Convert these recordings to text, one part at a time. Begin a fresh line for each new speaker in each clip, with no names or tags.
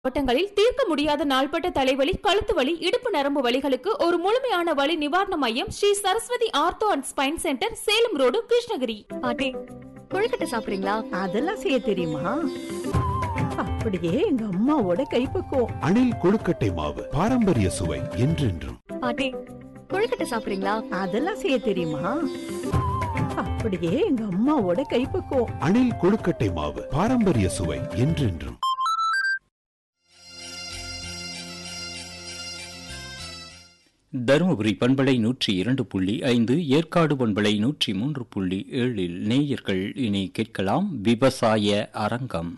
மாவட்டங்களில் தீர்க்க முடியாத நாள்பட்ட தலைவலி கழுத்து வலி இடுப்பு நரம்பு வலிகளுக்கு ஒரு முழுமையான வலி நிவாரண மையம் Sri Saraswati ortho and spine centre Salem road Krishnagiri
பாட்டி கொழுக்கட்டை சாப்பிடுறீங்களா
அதெல்லாம் செய்ய தெரியுமா அப்படியே எங்க அம்மாவோட கைப்பக்குவம்
அணில் கொழுக்கட்டை மாவு பாரம்பரிய சுவை என்றென்றும்
பாட்டி கொழுக்கட்டை சாப்பிடுறீங்களா
அதெல்லாம் செய்ய தெரியுமா அப்படியே எங்க அம்மாவோட கைப்பக்குவம்
அணில் கொழுக்கட்டை மாவு பாரம்பரிய சுவை என்றென்றும்
தருமபுரி பண்பலை நூற்றி இரண்டு புள்ளி ஐந்து ஏற்காடு பண்பலை நூற்றி மூன்று புள்ளி ஏழில் நேயர்கள் இனி கேட்கலாம் விவசாய அரங்கம்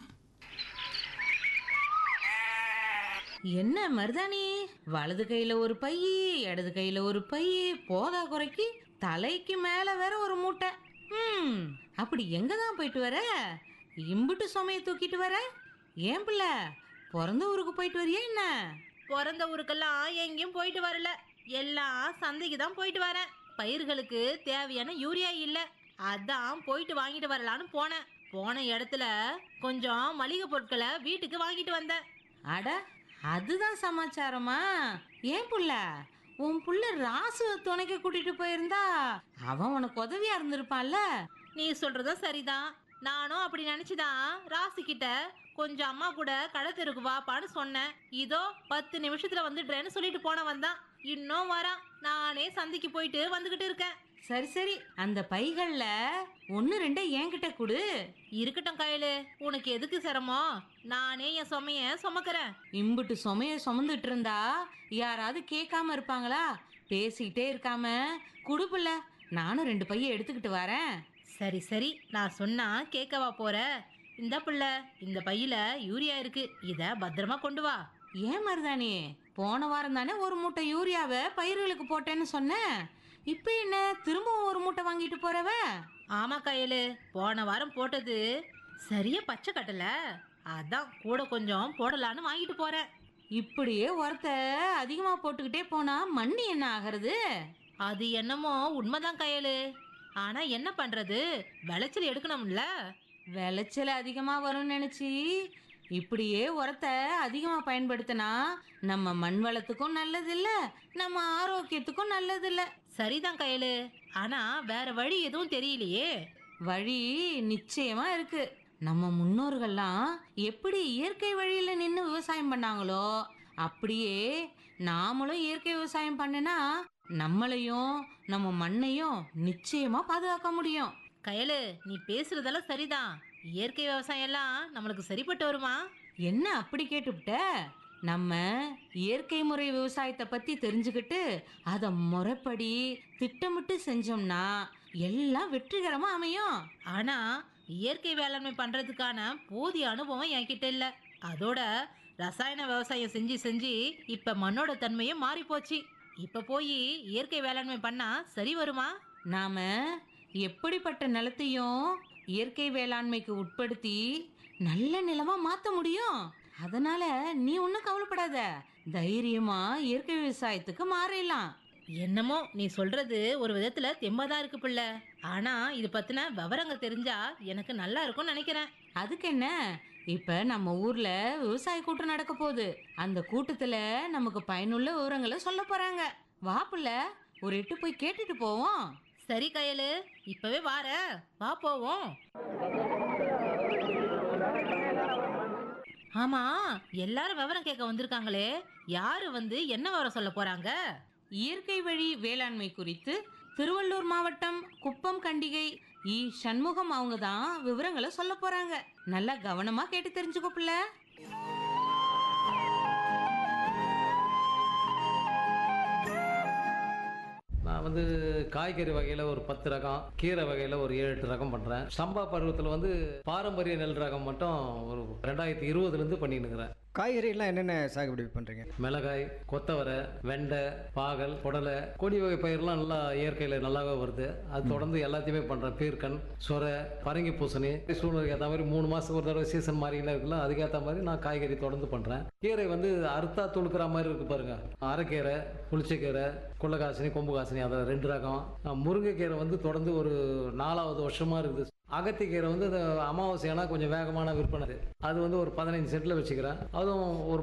என்ன மருதாணி வலது கையில ஒரு பை இடது கையில ஒரு பை போதா குறைக்கு தலைக்கு மேல வேற ஒரு மூட்டை ம் அப்படி எங்க தான் போயிட்டு வர இம்புட்டு சுமைய தூக்கிட்டு வர ஏன் பிள்ளை பிறந்த ஊருக்கு போயிட்டு வரியா என்ன
பிறந்த ஊருக்கெல்லாம் எங்கேயும் போயிட்டு வரல எல்லாம் சந்தைக்கு தான் போயிட்டு வரேன் பயிர்களுக்கு தேவையான யூரியா இல்ல அதான் போயிட்டு வாங்கிட்டு வரலான்னு போனேன் போன இடத்துல கொஞ்சம் மளிகை பொருட்களை வீட்டுக்கு வாங்கிட்டு வந்தேன்
அட அதுதான் சமாச்சாரமா ஏன் புள்ள உன் புள்ள ராசு துணைக்க கூட்டிட்டு போயிருந்தா அவன் உனக்கு உதவியா இருந்திருப்பான்ல
நீ சொல்றதும் சரிதான் நானும் அப்படி நினைச்சுதான் ராசி கிட்ட கொஞ்சம் அம்மா கூட கடை தெருக்கு வாப்பான்னு சொன்னேன் இதோ பத்து நிமிஷத்துல வந்துடுறேன்னு சொல்லிட்டு போனவன் தான் இன்னும் வரான் நானே சந்தைக்கு போயிட்டு வந்துகிட்டு இருக்கேன்
சரி சரி அந்த பைகள்ல ஒன்னு ரெண்ட என்கிட்ட கொடு
இருக்கட்டும் கையில உனக்கு எதுக்கு சிரமம் நானே என் சுமைய சுமக்கிறேன்
இம்புட்டு சுமைய சுமந்துட்டு இருந்தா யாராவது கேட்காம இருப்பாங்களா பேசிக்கிட்டே இருக்காம குடுப்புல நானும் ரெண்டு பைய எடுத்துக்கிட்டு வரேன்
சரி சரி நான் சொன்னா கேட்கவா போற இந்த பிள்ளை இந்த பையில யூரியா இருக்கு இத பத்திரமா கொண்டு வா
ஏன் மருதாணி போன வாரம் தானே ஒரு மூட்டை யூரியாவை பயிர்களுக்கு போட்டேன்னு சொன்னேன் இப்போ என்ன திரும்பவும் ஒரு மூட்டை வாங்கிட்டு போறவ
ஆமா கையலு போன வாரம் போட்டது சரியா பச்சை கட்டல அதான் கூட கொஞ்சம் போடலான்னு வாங்கிட்டு போறேன்
இப்படியே ஒருத்த அதிகமா போட்டுக்கிட்டே போனா மண்ணி என்ன ஆகிறது
அது என்னமோ உண்மைதான் கையலு ஆனா என்ன பண்றது விளைச்சல் எடுக்கணும்ல
விளைச்சல் அதிகமா வரும்னு நினைச்சி இப்படியே உரத்த அதிகமா பயன்படுத்தினா நம்ம மண் வளத்துக்கும் நல்லதில்ல நம்ம ஆரோக்கியத்துக்கும் நல்லதில்ல
சரிதான் கையலு ஆனா வேற வழி எதுவும் தெரியலையே
வழி நிச்சயமா இருக்கு நம்ம முன்னோர்கள்லாம் எப்படி இயற்கை வழியில நின்று விவசாயம் பண்ணாங்களோ அப்படியே நாமளும் இயற்கை விவசாயம் பண்ணினா நம்மளையும் நம்ம மண்ணையும் நிச்சயமா பாதுகாக்க முடியும்
கயலு நீ பேசுறதெல்லாம் சரிதான் இயற்கை விவசாயம் எல்லாம் நம்மளுக்கு சரிப்பட்டு வருமா
என்ன அப்படி கேட்டுவிட்ட நம்ம இயற்கை முறை விவசாயத்தை பத்தி தெரிஞ்சுக்கிட்டு அதை முறைப்படி திட்டமிட்டு செஞ்சோம்னா எல்லாம் வெற்றிகரமா அமையும்
ஆனா இயற்கை வேளாண்மை பண்றதுக்கான போதிய அனுபவம் என்கிட்ட இல்ல அதோட ரசாயன விவசாயம் செஞ்சு செஞ்சு இப்ப மண்ணோட தன்மையும் மாறி போச்சு இப்ப போய் இயற்கை வேளாண்மை பண்ணா சரி வருமா
நாம எப்படிப்பட்ட நிலத்தையும் இயற்கை வேளாண்மைக்கு உட்படுத்தி நல்ல நிலமா மாத்த முடியும் அதனால நீ ஒன்றும் கவலைப்படாத தைரியமா இயற்கை விவசாயத்துக்கு மாறிடலாம்
என்னமோ நீ சொல்றது ஒரு விதத்துல தெம்பாதான் இருக்கு பிள்ளை ஆனா இது பத்தின விவரங்கள் தெரிஞ்சா எனக்கு நல்லா இருக்கும்னு நினைக்கிறேன்
அதுக்கு என்ன இப்ப நம்ம ஊர்ல விவசாய கூட்டம் நடக்க போகுது அந்த கூட்டத்துல நமக்கு பயனுள்ள விவரங்களை சொல்ல போறாங்க வா புள்ள ஒரு எட்டு போய் கேட்டுட்டு போவோம்
சரி கயலு இப்பவே வார வா போவோம் ஆமா எல்லாரும் விவரம் கேட்க வந்திருக்காங்களே யாரு வந்து என்ன விவரம் சொல்ல போறாங்க
இயற்கை வழி வேளாண்மை குறித்து திருவள்ளூர் மாவட்டம் குப்பம் கண்டிகை இ சண்முகம் அவங்க தான் விவரங்களை சொல்ல போறாங்க நல்லா கவனமா கேட்டு தெரிஞ்சுக்கோ பிள்ளை
நான் வந்து காய்கறி வகையில் ஒரு பத்து ரகம் கீரை வகையில் ஒரு ஏழு எட்டு ரகம் பண்ணுறேன் சம்பா பருவத்தில் வந்து பாரம்பரிய நெல் ரகம் மட்டும் ஒரு ரெண்டாயிரத்தி இருபதுலேருந்து பண்ணினுக்கிறேன்
காய்கறிலாம் என்னென்ன சாகுபடி பண்ணுறீங்க
மிளகாய் கொத்தவரை வெண்டை பாகல் புடலை கொடி வகை பயிரெலாம் நல்லா இயற்கையில் நல்லாவே வருது அது தொடர்ந்து எல்லாத்தையுமே பண்ணுறேன் பீர்க்கன் சொரை பரங்கி பூசணி சூழ்நிலைக்கு ஏற்ற மாதிரி மூணு மாதத்துக்கு ஒரு தடவை சீசன் மாதிரிலாம் இருக்குல்ல அதுக்கேற்ற மாதிரி நான் காய்கறி தொடர்ந்து பண்ணுறேன் கீரை வந்து அறுத்தா துளுக்கிற மாதிரி இருக்கு பாருங்க அரைக்கீரை புளிச்சக்கீரை குள்ளக்காசினி கொம்பு காசினி அதில் ரெண்டு ரகம் முருங்கைக்கீரை வந்து தொடர்ந்து ஒரு நாலாவது வருஷமாக இருக்குது அகத்திக்கீரை வந்து அது அமாவாசை ஆனால் கொஞ்சம் வேகமான விற்பனை அது. அது வந்து ஒரு பதினஞ்சு சென்ட்டில் வச்சுக்கிறேன் அதுவும் ஒரு